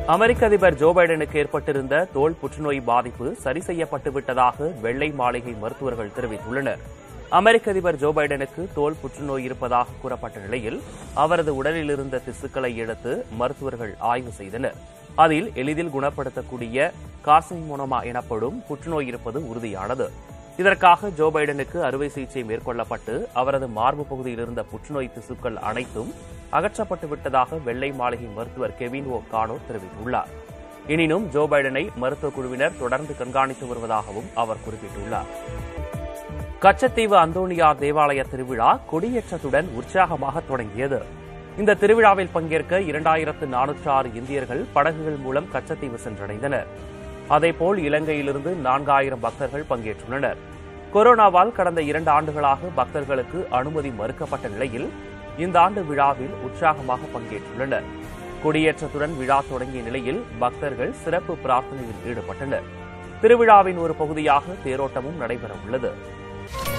அமெரிக்க அதிபர் ஜோ பைடனுக்கு ஏற்பட்டிருந்த தோல் புற்றுநோய் பாதிப்பு சரி செய்யப்பட்டு விட்டதாக வெள்ளை மாளிகை மருத்துவர்கள் தெரிவித்துள்ளனர் அமெரிக்க அதிபர் ஜோ பைடனுக்கு தோல் புற்றுநோய் இருப்பதாக கூறப்பட்ட நிலையில் அவரது உடலில் இருந்த திசுக்களை எடுத்து மருத்துவர்கள் ஆய்வு செய்தனர் அதில் எளிதில் குணப்படுத்தக்கூடிய கார்சினோமா எனப்படும் புற்றுநோய் இருப்பது உறுதியானது இதற்காக ஜோ பைடனுக்கு அறுவை சிகிச்சை மேற்கொள்ளப்பட்டு அவரது மார்பு பகுதியில் இருந்த புற்றுநோய் திசுக்கள் அனைத்தும் அகற்றப்பட்டு விட்டதாக வெள்ளை மாளிகை மருத்துவர் கெவின் ஓ கானோ தெரிவித்துள்ளார் எனினும் ஜோ பைடனை மருத்துவ குழுவினர் தொடர்ந்து கண்காணித்து வருவதாகவும் அவர் குறிப்பிட்டுள்ளார் கச்சத்தீவு அந்தோணியார் தேவாலய திருவிழா கொடியேற்றத்துடன் உற்சாகமாக தொடங்கியது இந்த திருவிழாவில் பங்கேற்க இரண்டாயிரத்து நானூற்று ஆறு இந்தியர்கள் படகுகள் மூலம் கச்சத்தீவு சென்றடைந்தனர் அதேபோல் இலங்கையிலிருந்து நான்காயிரம் பக்தர்கள் பங்கேற்றுள்ளனர் கொரோனாவால் கடந்த இரண்டு ஆண்டுகளாக பக்தர்களுக்கு அனுமதி மறுக்கப்பட்ட நிலையில் இந்த ஆண்டு விழாவில் உற்சாகமாக பங்கேற்றுள்ளனர் கொடியேற்றத்துடன் விழா தொடங்கிய நிலையில் பக்தர்கள் சிறப்பு பிரார்த்தனையில் ஈடுபட்டனர் திருவிழாவின் ஒரு பகுதியாக தேரோட்டமும் நடைபெற உள்ளது